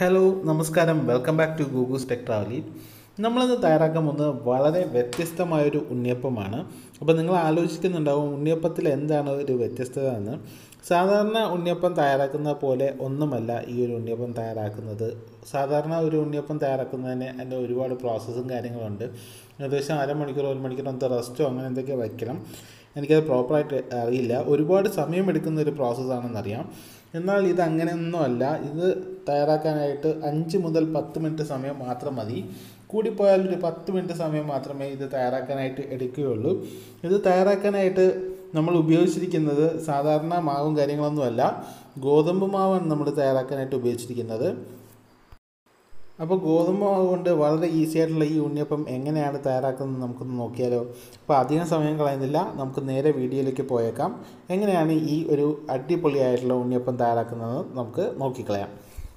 hello നമസ്കാരം welcome back to Google's tech ട്രാവലി നമ്മളിന്ന് തയ്യാറാക്കാൻ പോകുന്നത് വളരെ വ്യത്യസ്തമായൊരു ഉണ്ണിയപ്പമാണ് അപ്പോൾ നിങ്ങൾ ആലോചിക്കുന്നുണ്ടാവും ഉണ്ണിയപ്പത്തിൽ എന്താണ് ഒരു വ്യത്യസ്തത എന്ന് സാധാരണ ഉണ്ണിയപ്പം തയ്യാറാക്കുന്ന പോലെ ഒന്നുമല്ല ഈ ഒരു ഉണ്ണിയപ്പം തയ്യാറാക്കുന്നത് സാധാരണ ഒരു ഉണ്ണിയപ്പം തയ്യാറാക്കുന്നതിന് അതിൻ്റെ ഒരുപാട് പ്രോസസ്സും കാര്യങ്ങളുണ്ട് ഏകദേശം അരമണിക്കൂർ ഒരു മണിക്കൂർ എന്ത് റെസ്റ്റോ അങ്ങനെ എന്തൊക്കെ വയ്ക്കണം എനിക്കത് പ്രോപ്പറായിട്ട് അറിയില്ല ഒരുപാട് സമയം എടുക്കുന്ന ഒരു പ്രോസസ്സാണെന്നറിയാം എന്നാൽ ഇത് അങ്ങനെയൊന്നുമല്ല ഇത് തയ്യാറാക്കാനായിട്ട് അഞ്ച് മുതൽ പത്ത് മിനിറ്റ് സമയം മാത്രം മതി കൂടിപ്പോയാൽ ഒരു പത്ത് മിനിറ്റ് സമയം മാത്രമേ ഇത് തയ്യാറാക്കാനായിട്ട് എടുക്കുകയുള്ളൂ ഇത് തയ്യാറാക്കാനായിട്ട് നമ്മൾ ഉപയോഗിച്ചിരിക്കുന്നത് സാധാരണ മാവും കാര്യങ്ങളൊന്നുമല്ല ഗോതമ്പ് മാവാണ് നമ്മൾ തയ്യാറാക്കാനായിട്ട് ഉപയോഗിച്ചിരിക്കുന്നത് അപ്പോൾ ഗോതമ്പ് മാവ് കൊണ്ട് വളരെ ഈസി ആയിട്ടുള്ള ഈ ഉണ്ണിയപ്പം എങ്ങനെയാണ് തയ്യാറാക്കുന്നത് നമുക്കൊന്ന് നോക്കിയാലോ അപ്പോൾ അധികം സമയം കളയുന്നില്ല നമുക്ക് നേരെ വീഡിയോയിലേക്ക് പോയേക്കാം എങ്ങനെയാണ് ഈ ഒരു അടിപൊളിയായിട്ടുള്ള ഉണ്ണിയപ്പം തയ്യാറാക്കുന്നത് നമുക്ക് നോക്കിക്കളയാം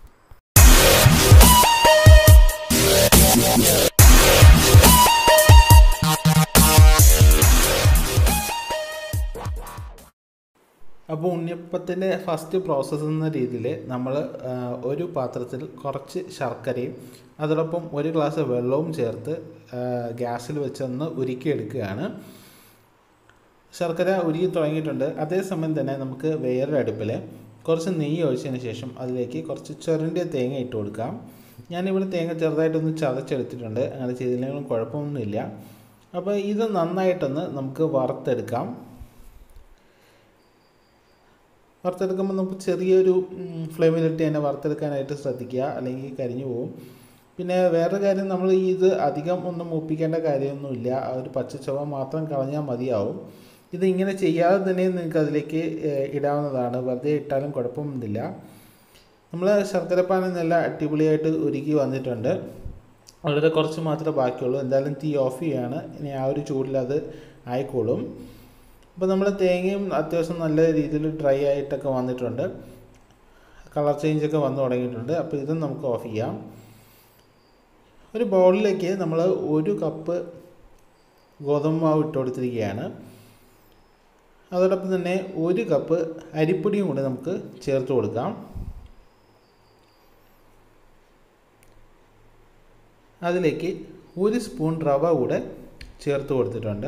അപ്പോൾ ഉണ്ണിയപ്പത്തിൻ്റെ ഫസ്റ്റ് പ്രോസസ്സ് എന്ന രീതിയിൽ നമ്മൾ ഒരു പാത്രത്തിൽ കുറച്ച് ശർക്കരയും അതോടൊപ്പം ഒരു ഗ്ലാസ് വെള്ളവും ചേർത്ത് ഗ്യാസിൽ വെച്ചൊന്ന് ഉരുക്കിയെടുക്കുകയാണ് ശർക്കര ഉരുക്കി തുടങ്ങിയിട്ടുണ്ട് അതേസമയം തന്നെ നമുക്ക് വേറൊരു അടുപ്പിൽ കുറച്ച് നെയ്യ് ഒഴിച്ചതിന് ശേഷം അതിലേക്ക് കുറച്ച് ചുരണ്ടിയ തേങ്ങ ഇട്ട് കൊടുക്കാം ഞാനിവിടെ തേങ്ങ ചെറുതായിട്ടൊന്ന് ചതച്ചെടുത്തിട്ടുണ്ട് അങ്ങനെ ചെയ്തില്ലെങ്കിലും കുഴപ്പമൊന്നുമില്ല അപ്പോൾ ഇത് നന്നായിട്ടൊന്ന് നമുക്ക് വറുത്തെടുക്കാം വറുത്തെടുക്കുമ്പോൾ നമുക്ക് ചെറിയൊരു ഫ്ലെയിമിലിട്ട് തന്നെ വറുത്തെടുക്കാനായിട്ട് ശ്രദ്ധിക്കുക അല്ലെങ്കിൽ കരിഞ്ഞു പോകും പിന്നെ വേറൊരു കാര്യം നമ്മൾ ഇത് അധികം ഒന്നും മൂപ്പിക്കേണ്ട കാര്യമൊന്നുമില്ല ആ ഒരു പച്ചച്ചവ മാത്രം കളഞ്ഞാൽ മതിയാവും ഇത് ഇങ്ങനെ ചെയ്യാതെ തന്നെ നിങ്ങൾക്ക് അതിലേക്ക് ഇടാവുന്നതാണ് വെറുതെ ഇട്ടാലും കുഴപ്പമൊന്നുമില്ല നമ്മൾ ശർക്കരപ്പാനം നല്ല അടിപൊളിയായിട്ട് ഒരുക്കി വന്നിട്ടുണ്ട് വളരെ കുറച്ച് മാത്രമേ ബാക്കിയുള്ളൂ എന്തായാലും തീ ഓഫ് ചെയ്യുകയാണ് ഇനി ആ ഒരു ചൂടിൽ അത് ആയിക്കോളും അപ്പോൾ നമ്മൾ തേങ്ങയും അത്യാവശ്യം നല്ല രീതിയിൽ ഡ്രൈ ആയിട്ടൊക്കെ വന്നിട്ടുണ്ട് കളർ ചേഞ്ചൊക്കെ വന്നു തുടങ്ങിയിട്ടുണ്ട് അപ്പോൾ ഇതും നമുക്ക് ഓഫ് ചെയ്യാം ഒരു ബൗളിലേക്ക് നമ്മൾ ഒരു കപ്പ് ഗോതമ്പ് മാവ് ഇട്ട് കൊടുത്തിരിക്കുകയാണ് അതോടൊപ്പം തന്നെ ഒരു കപ്പ് അരിപ്പൊടിയും കൂടി നമുക്ക് ചേർത്ത് കൊടുക്കാം അതിലേക്ക് ഒരു സ്പൂൺ റവ കൂടെ ചേർത്ത് കൊടുത്തിട്ടുണ്ട്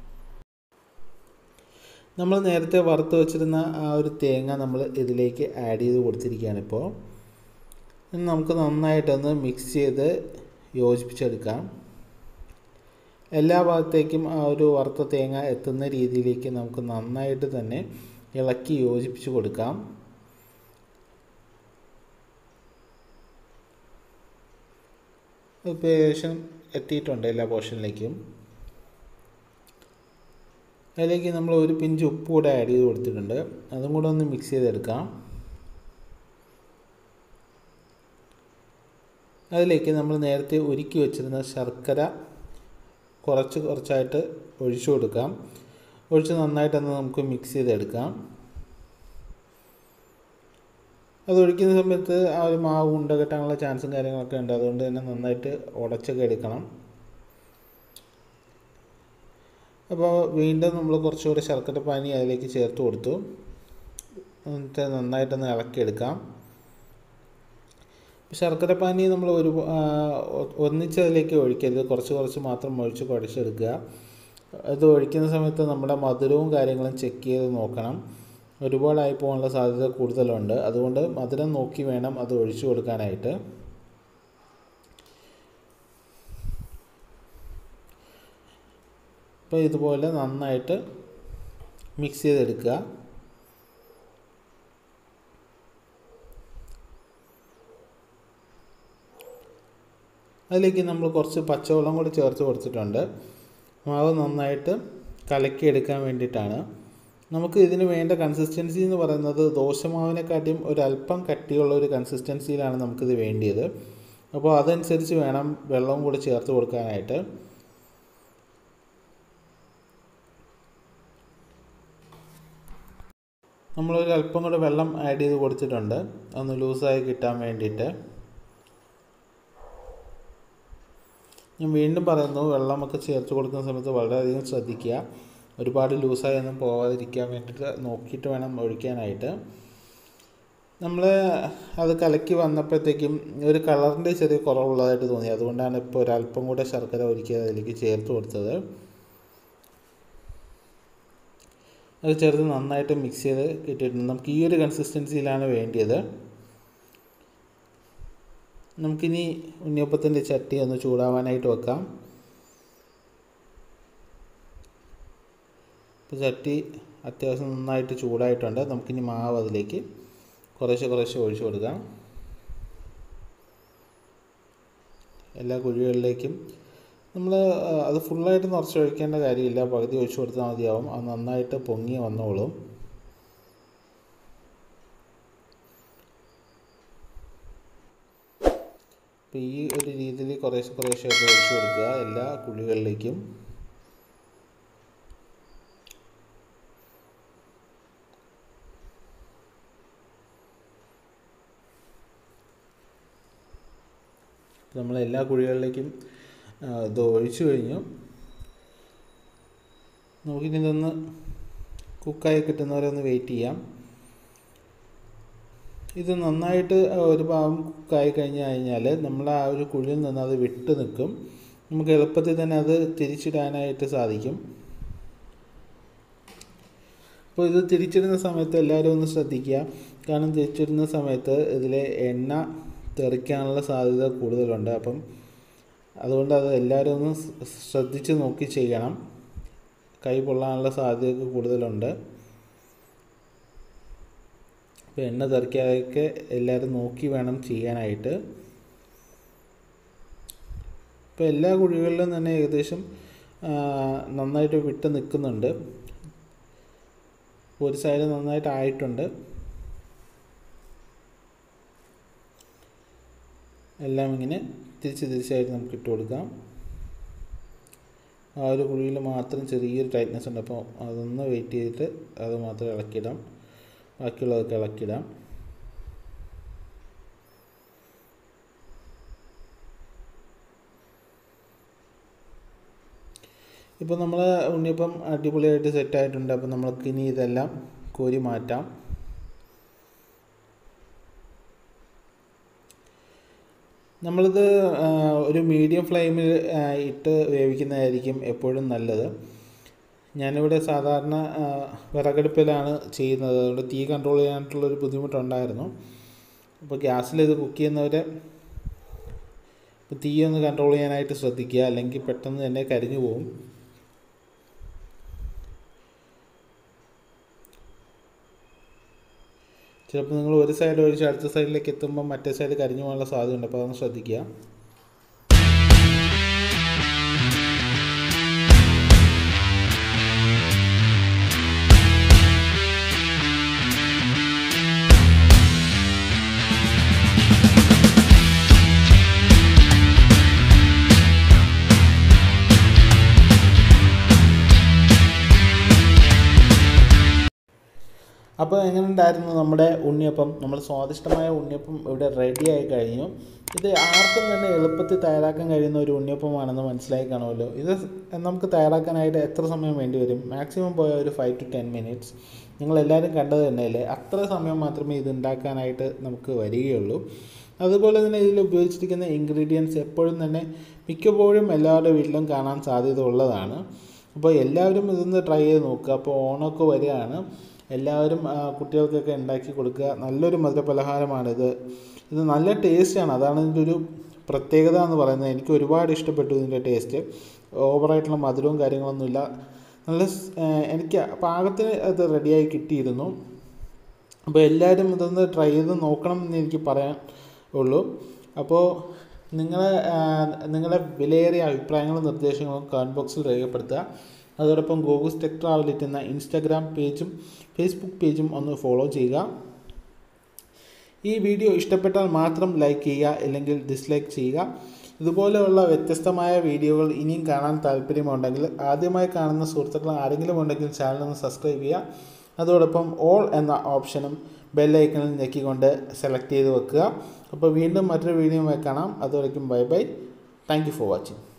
നമ്മൾ നേരത്തെ വറുത്ത് വെച്ചിരുന്ന ആ ഒരു തേങ്ങ നമ്മൾ ഇതിലേക്ക് ആഡ് ചെയ്ത് കൊടുത്തിരിക്കുകയാണ് ഇപ്പോൾ നമുക്ക് നന്നായിട്ടൊന്ന് മിക്സ് ചെയ്ത് യോജിപ്പിച്ചെടുക്കാം എല്ലാ ഭാഗത്തേക്കും ആ ഒരു വറുത്ത തേങ്ങ എത്തുന്ന രീതിയിലേക്ക് നമുക്ക് നന്നായിട്ട് തന്നെ ഇളക്കി യോജിപ്പിച്ച് കൊടുക്കാം ഇപ്പോൾ ഏകദേശം എത്തിയിട്ടുണ്ട് എല്ലാ പോർഷനിലേക്കും അതിലേക്ക് നമ്മൾ ഒരു പിഞ്ച് ഉപ്പ് കൂടെ ആഡ് ചെയ്ത് കൊടുത്തിട്ടുണ്ട് അതും കൂടെ ഒന്ന് മിക്സ് ചെയ്തെടുക്കാം അതിലേക്ക് നമ്മൾ നേരത്തെ ഉരുക്കി വെച്ചിരുന്ന ശർക്കര കുറച്ച് കുറച്ചായിട്ട് ഒഴിച്ചു കൊടുക്കാം ഒഴിച്ച് നന്നായിട്ടൊന്ന് നമുക്ക് മിക്സ് ചെയ്തെടുക്കാം അത് ഒഴിക്കുന്ന സമയത്ത് ആ ഒരു മാവ് ഉണ്ട കെട്ടാനുള്ള ചാൻസും കാര്യങ്ങളൊക്കെ ഉണ്ട് അതുകൊണ്ട് തന്നെ നന്നായിട്ട് ഉടച്ചൊക്കെ എടുക്കണം അപ്പോൾ വീണ്ടും നമ്മൾ കുറച്ചുകൂടെ ശർക്കര പാനി അതിലേക്ക് ചേർത്ത് കൊടുത്തു എന്നിട്ട് നന്നായിട്ടൊന്ന് ഇളക്കിയെടുക്കാം ശർക്കര പാനി നമ്മൾ ഒരു ഒന്നിച്ച് അതിലേക്ക് ഒഴിക്കരുത് കുറച്ച് കുറച്ച് മാത്രം ഒഴിച്ച് കുഴച്ചെടുക്കുക അത് ഒഴിക്കുന്ന സമയത്ത് നമ്മുടെ മധുരവും കാര്യങ്ങളും ചെക്ക് ചെയ്ത് നോക്കണം ഒരുപാടായി പോകാനുള്ള സാധ്യത കൂടുതലുണ്ട് അതുകൊണ്ട് മധുരം നോക്കി വേണം അത് ഒഴിച്ചു കൊടുക്കാനായിട്ട് അപ്പോൾ ഇതുപോലെ നന്നായിട്ട് മിക്സ് ചെയ്തെടുക്കുക അതിലേക്ക് നമ്മൾ കുറച്ച് പച്ചവെള്ളം കൂടി ചേർത്ത് കൊടുത്തിട്ടുണ്ട് മാവ് നന്നായിട്ട് കലക്കിയെടുക്കാൻ വേണ്ടിയിട്ടാണ് നമുക്ക് ഇതിന് വേണ്ട കൺസിസ്റ്റൻസി എന്ന് പറയുന്നത് ദോശമാവിനെക്കാട്ടിയും ഒരല്പം കട്ടിയുള്ള ഒരു കൺസിസ്റ്റൻസിയിലാണ് നമുക്കിത് വേണ്ടിയത് അപ്പോൾ അതനുസരിച്ച് വേണം വെള്ളവും കൂടി ചേർത്ത് കൊടുക്കാനായിട്ട് നമ്മളൊരു അല്പം കൂടെ വെള്ളം ആഡ് ചെയ്ത് കൊടുത്തിട്ടുണ്ട് ഒന്ന് ലൂസായി കിട്ടാൻ വേണ്ടിയിട്ട് ഞാൻ വീണ്ടും പറയുന്നു വെള്ളമൊക്കെ ചേർത്ത് കൊടുക്കുന്ന സമയത്ത് വളരെയധികം ശ്രദ്ധിക്കുക ഒരുപാട് ലൂസായി ഒന്നും പോവാതിരിക്കാൻ വേണ്ടിയിട്ട് നോക്കിയിട്ട് വേണം ഒഴിക്കാനായിട്ട് അപ്പോൾ ഇതുപോലെ നന്നായിട്ട് മിക്സ് ചെയ്തെടുക്കുക അതിലേക്ക് നമ്മൾ കുറച്ച് പച്ചവെള്ളം കൂടി ചേർത്ത് കൊടുത്തിട്ടുണ്ട് മാവ് നന്നായിട്ട് കലക്കിയെടുക്കാൻ വേണ്ടിയിട്ടാണ് നമുക്ക് ഇതിന് വേണ്ട കൺസിസ്റ്റൻസി എന്ന് പറയുന്നത് ദോശമാവിനെക്കാട്ടിയും ഒരല്പം കട്ടിയുള്ള ഒരു കൺസിസ്റ്റൻസിയിലാണ് നമുക്കിത് വേണ്ടിയത് അപ്പോൾ അതനുസരിച്ച് വേണം വെള്ളവും കൂടി ചേർത്ത് കൊടുക്കാനായിട്ട് നമ്മൾ അത് കലക്കി വന്നപ്പോഴത്തേക്കും ഒരു കളറിൻ്റെ ചെറിയ കുറവുള്ളതായിട്ട് തോന്നി അതുകൊണ്ടാണ് ഇപ്പോൾ ഒരല്പം കൂടെ ശർക്കര ഒരുക്കി അതിലേക്ക് ചേർത്ത് കൊടുത്തത് അത് ചേർത്ത് നന്നായിട്ട് മിക്സ് ചെയ്ത് കിട്ടിയിട്ടുണ്ട് നമുക്ക് ഈ ഒരു കൺസിസ്റ്റൻസിയിലാണ് വേണ്ടിയത് നമുക്കിനി ഉണ്ണിയപ്പത്തിൻ്റെ ചട്ടി ഒന്ന് ചൂടാവാനായിട്ട് വെക്കാം ഇപ്പോൾ ചട്ടി അത്യാവശ്യം നന്നായിട്ട് ചൂടായിട്ടുണ്ട് നമുക്കിനി മാവ് അതിലേക്ക് കുറേശ്ശെ കുറേശ്ശെ ഒഴിച്ചു കൊടുക്കാം എല്ലാ കുഴികളിലേക്കും നമ്മൾ അത് ഫുള്ളായിട്ട് നിറച്ച് ഒഴിക്കേണ്ട കാര്യമില്ല പകുതി ഒഴിച്ചു കൊടുത്താൽ മതിയാവും അത് നന്നായിട്ട് പൊങ്ങി വന്നോളും അപ്പോൾ ഈ ഒരു രീതിയിൽ കുറേശ്ശെ കുറേശ്ശെ ഒക്കെ ഒഴിച്ചു കൊടുക്കുക എല്ലാ കുഴികളിലേക്കും നമ്മൾ എല്ലാ കുഴികളിലേക്കും ഇത് ഒഴിച്ചു കഴിഞ്ഞു നമുക്കിനി ഇതൊന്ന് കുക്കായി കിട്ടുന്നവരെ ഒന്ന് വെയിറ്റ് ചെയ്യാം ഇത് നന്നായിട്ട് ഒരു ഭാഗം കുക്കായി കഴിഞ്ഞ് കഴിഞ്ഞാൽ നമ്മൾ ആ ഒരു കുഴിയിൽ നിന്ന് അത് വിട്ട് നിൽക്കും നമുക്ക് എളുപ്പത്തിൽ തന്നെ അത് തിരിച്ചിടാനായിട്ട് സാധിക്കും അപ്പോൾ ഇത് തിരിച്ചിടുന്ന സമയത്ത് എല്ലാവരും ഒന്ന് ശ്രദ്ധിക്കുക കാരണം തിരിച്ചിടുന്ന സമയത്ത് ഇതിലെ എണ്ണ തെറിക്കാനുള്ള സാധ്യത കൂടുതലുണ്ട് അപ്പം അതുകൊണ്ട് അത് എല്ലാവരും ഒന്ന് ശ്രദ്ധിച്ച് നോക്കി ചെയ്യണം കൈ പൊള്ളാനുള്ള സാധ്യതയൊക്കെ കൂടുതലുണ്ട് അപ്പോൾ എണ്ണ തെറിക്കാതെയൊക്കെ എല്ലാവരും നോക്കി വേണം ചെയ്യാനായിട്ട് ഇപ്പോൾ എല്ലാ കുഴികളിലും തന്നെ ഏകദേശം നന്നായിട്ട് വിട്ട് നിൽക്കുന്നുണ്ട് ഒരു സൈഡ് നന്നായിട്ട് ആയിട്ടുണ്ട് എല്ലാം ഇങ്ങനെ തിരിച്ച് തിരിച്ചായിട്ട് നമുക്ക് ഇട്ട് കൊടുക്കാം ആ ഒരു കുഴിയിൽ മാത്രം ചെറിയൊരു ടൈറ്റ്നസ് ഉണ്ട് അപ്പോൾ അതൊന്ന് വെയിറ്റ് ചെയ്തിട്ട് അത് മാത്രം ഇളക്കിയിടാം ബാക്കിയുള്ളതൊക്കെ ഇളക്കിയിടാം ഇപ്പോൾ നമ്മൾ ഉണ്ണിയപ്പം അടിപൊളിയായിട്ട് സെറ്റായിട്ടുണ്ട് അപ്പോൾ നമ്മൾക്ക് ഇനി ഇതെല്ലാം കോരി മാറ്റാം നമ്മളിത് ഒരു മീഡിയം ഫ്ലെയിമിൽ ഇട്ട് വേവിക്കുന്നതായിരിക്കും എപ്പോഴും നല്ലത് ഞാനിവിടെ സാധാരണ വിറകടുപ്പിലാണ് ചെയ്യുന്നത് അതുകൊണ്ട് തീ കൺട്രോൾ ചെയ്യാനായിട്ടുള്ളൊരു ബുദ്ധിമുട്ടുണ്ടായിരുന്നു അപ്പോൾ ഗ്യാസിൽ ഇത് കുക്ക് ചെയ്യുന്നവർ തീ ഒന്ന് കൺട്രോൾ ചെയ്യാനായിട്ട് ശ്രദ്ധിക്കുക അല്ലെങ്കിൽ പെട്ടെന്ന് തന്നെ കരിഞ്ഞു പോകും ചിലപ്പോൾ നിങ്ങൾ ഒരു സൈഡ് ഒഴിച്ച് അടുത്ത സൈഡിലേക്ക് എത്തുമ്പോൾ മറ്റേ സൈഡ് കരിഞ്ഞു പോകാനുള്ള സാധ്യതയുണ്ട് അപ്പോൾ അതൊന്ന് ശ്രദ്ധിക്കുക അപ്പോൾ എങ്ങനെ ഉണ്ടായിരുന്നു നമ്മുടെ ഉണ്ണിയപ്പം നമ്മൾ സ്വാദിഷ്ടമായ ഉണ്ണിയപ്പം ഇവിടെ റെഡി ആയി കഴിഞ്ഞു ഇത് ആർക്കും തന്നെ എളുപ്പത്തിൽ തയ്യാറാക്കാൻ കഴിയുന്ന ഒരു ഉണ്ണിയപ്പമാണെന്ന് മനസ്സിലായി കാണുമല്ലോ ഇത് നമുക്ക് തയ്യാറാക്കാനായിട്ട് എത്ര സമയം വേണ്ടി വരും മാക്സിമം പോയ ഒരു ഫൈവ് ടു ടെൻ മിനിറ്റ്സ് നിങ്ങൾ എല്ലാവരും കണ്ടത് തന്നെയല്ലേ അത്ര സമയം മാത്രമേ ഇത് ഉണ്ടാക്കാനായിട്ട് നമുക്ക് വരികയുള്ളൂ അതുപോലെ തന്നെ ഇതിൽ ഉപയോഗിച്ചിരിക്കുന്ന ഇൻഗ്രീഡിയൻസ് എപ്പോഴും തന്നെ മിക്കപ്പോഴും എല്ലാവരുടെ വീട്ടിലും കാണാൻ സാധ്യത ഉള്ളതാണ് അപ്പോൾ എല്ലാവരും ഇതൊന്ന് ട്രൈ ചെയ്ത് നോക്കുക അപ്പോൾ ഓണമൊക്കെ വരികയാണ് എല്ലാവരും കുട്ടികൾക്കൊക്കെ ഉണ്ടാക്കി കൊടുക്കുക നല്ലൊരു മധുരപലഹാരമാണിത് ഇത് നല്ല ടേസ്റ്റാണ് അതാണ് ഇതിൻ്റെ ഒരു പ്രത്യേകത എന്ന് പറയുന്നത് എനിക്ക് ഒരുപാട് ഇഷ്ടപ്പെട്ടു ഇതിൻ്റെ ടേസ്റ്റ് ഓവറായിട്ടുള്ള മധുരവും കാര്യങ്ങളൊന്നുമില്ല നല്ല എനിക്ക് പാകത്തിന് അത് റെഡിയായി കിട്ടിയിരുന്നു അപ്പോൾ എല്ലാവരും ഇതൊന്ന് ട്രൈ ചെയ്ത് നോക്കണം എന്ന് എനിക്ക് പറയാൻ ഉള്ളൂ അപ്പോൾ നിങ്ങളെ നിങ്ങളുടെ വിലയേറിയ അഭിപ്രായങ്ങളും നിർദ്ദേശങ്ങളും കമൻറ്റ് ബോക്സിൽ രേഖപ്പെടുത്തുക അതോടൊപ്പം ഗോഗുസ് ടെക് ട്രാവലിറ്റ് എന്ന ഇൻസ്റ്റാഗ്രാം പേജും ഫേസ്ബുക്ക് പേജും ഒന്ന് ഫോളോ ചെയ്യുക ഈ വീഡിയോ ഇഷ്ടപ്പെട്ടാൽ മാത്രം ലൈക്ക് ചെയ്യുക അല്ലെങ്കിൽ ഡിസ്ലൈക്ക് ചെയ്യുക ഇതുപോലെയുള്ള വ്യത്യസ്തമായ വീഡിയോകൾ ഇനിയും കാണാൻ താല്പര്യമുണ്ടെങ്കിൽ ആദ്യമായി കാണുന്ന സുഹൃത്തുക്കൾ ആരെങ്കിലും ഉണ്ടെങ്കിൽ ചാനൽ ഒന്ന് സബ്സ്ക്രൈബ് ചെയ്യുക അതോടൊപ്പം ഓൾ എന്ന ഓപ്ഷനും ബെല്ലൈക്കണിൽ ഞെക്കിക്കൊണ്ട് സെലക്ട് ചെയ്ത് വെക്കുക അപ്പോൾ വീണ്ടും മറ്റൊരു വീഡിയോ കാണാം അതുവരയ്ക്കും bye bye thank you for watching